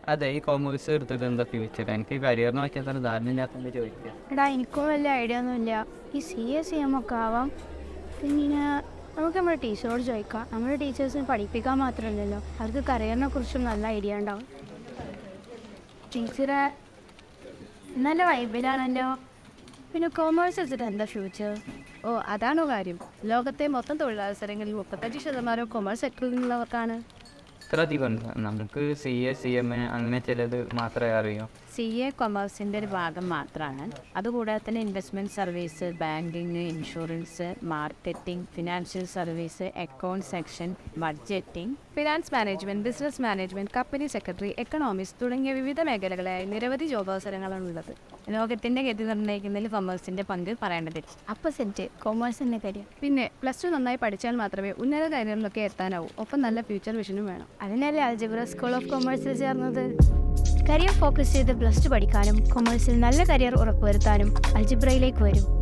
അതെ ഈ കോമേഴ്സ് എടുത്തിട്ട് എന്താ ഫ്യൂച്ചർ എനിക്ക് കരിയറിനെ പറ്റി അത്ര ധാരണ ഇല്ലാത്തതുകൊണ്ട് ചോദിക്കുക എടാ എനിക്കും വലിയ ഐഡിയ ഒന്നുമില്ല ഈ സി എ സി എം ഒക്കെ ആവാം പിന്നെ നമുക്ക് നമ്മുടെ ടീച്ചറോട് ചോദിക്കാം നമ്മുടെ ടീച്ചേഴ്സിന് പഠിപ്പിക്കാൻ മാത്രമല്ലല്ലോ അവർക്ക് കരിയറിനെ കുറിച്ചും നല്ല ഐഡിയ ഉണ്ടാവും ടീച്ചറെ നല്ല വൈബിലാണല്ലോ പിന്നെ കോമേഴ്സ് വെച്ചിട്ട് എന്താ ഫ്യൂച്ചർ ഓ അതാണോ കാര്യം ലോകത്തെ മൊത്തം തൊഴിലവസരങ്ങളിൽ മുപ്പത്തഞ്ച് ശതമാനം കൊമേഴ്സ് സെക്ടറിൽ നിന്നുള്ളവർക്കാണ് ഇത്ര അധികം ഉണ്ട് നമുക്ക് C A C M A അങ്ങനെ ചിലത് മാത്രമേ അറിയൂ സി എ കൊമേഴ്സിൻ്റെ ഒരു ഭാഗം മാത്രമാണ് അതുകൂടാതെ തന്നെ investment service banking insurance marketing financial service account section budgeting finance management business management company secretary economics തുടങ്ങിയ വിവിധ മേഖലകളായി നിരവധി ജോബ് അവസരങ്ങളാണ് ഉള്ളത് ലോകത്തിൻ്റെ ഗതി നിർണ്ണയിക്കുന്നതിൽ കൊമേഴ്സിൻ്റെ പങ്ക് പറയേണ്ടതില്ല അപ്പോൾ സെറ്റ് കോമേഴ്സിൻ്റെ കരിയർ പിന്നെ പ്ലസ് ടു നന്നായി പഠിച്ചാൽ മാത്രമേ ഉന്നത കരിയറിലൊക്കെ എത്താനാവൂ ഒപ്പം നല്ല ഫ്യൂച്ചർ വിഷനും വേണം അതിനല്ലേ അൽജിബ്ര സ്കൂൾ ഓഫ് കൊമേഴ്സിൽ ചേർന്നത് കരിയർ ഫോക്കസ് ചെയ്ത് പ്ലസ് ടു പഠിക്കാനും കൊമേഴ്സിൽ നല്ല കരിയർ ഉറപ്പുവരുത്താനും അൽജിബ്രയിലേക്ക് വരും